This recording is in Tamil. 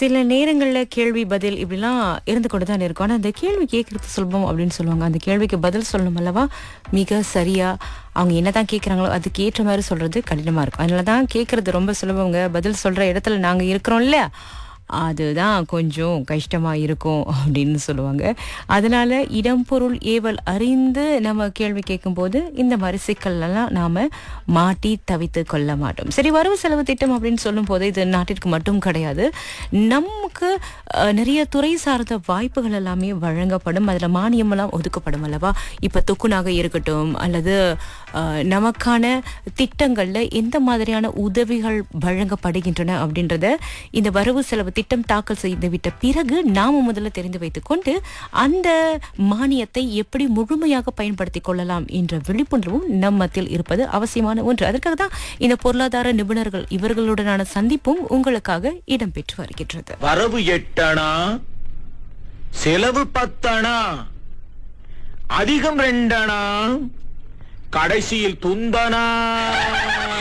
சில நேரங்களில் கேள்வி பதில் இப்படிலாம் இருந்து கொண்டு தான் இருக்கும் ஆனால் அந்த கேள்வி கேட்கறது சுலபம் அப்படின்னு சொல்லுவாங்க அந்த கேள்விக்கு பதில் சொல்லணும் அல்லவா மிக சரியா அவங்க என்னதான் கேட்குறாங்களோ அதுக்கு ஏற்ற மாதிரி சொல்றது கடினமா இருக்கும் அதனால தான் கேட்கறது ரொம்ப சுலபங்க பதில் சொல்ற இடத்துல நாங்க இருக்கிறோம் இல்லையா அதுதான் கொஞ்சம் கஷ்டமா இருக்கும் அப்படின்னு சொல்லுவாங்க அதனால இடம் பொருள் ஏவல் அறிந்து நம்ம கேள்வி கேட்கும்போது இந்த மாதிரி சிக்கல்லாம் நாம மாட்டி தவித்து கொள்ள மாட்டோம் சரி வரவு செலவு திட்டம் அப்படின்னு சொல்லும் போது இது நாட்டிற்கு மட்டும் கிடையாது நமக்கு அஹ், நிறைய துறை சார்ந்த வாய்ப்புகள் எல்லாமே வழங்கப்படும் அதுல மானியம் எல்லாம் ஒதுக்கப்படும் அல்லவா இப்ப தொக்குனாக இருக்கட்டும் அல்லது அஹ், நமக்கான திட்டங்கள்ல எந்த மாதிரியான உதவிகள் வழங்கப்படுகின்றன அப்படின்றத இந்த வரவு செலவு திட்டம் தாக்கல் செய்துவிட்ட பிறகு நாம முதல்ல தெரிந்து வைத்துக் கொண்டு அந்த மானியத்தை எப்படி முழுமையாக பயன்படுத்திக் கொள்ளலாம் என்ற விழிப்புணர்வும் நம்மத்தில் இருப்பது அவசியமான ஒன்று அதற்காக தான் இந்த பொருளாதார நிபுணர்கள் இவர்களுடனான சந்திப்பும் உங்களுக்காக இடம்பெற்று வருகின்றது வரவு எட்டணா செலவு பத்தணா அதிகம் ரெண்டணா கடைசியில் துந்தனா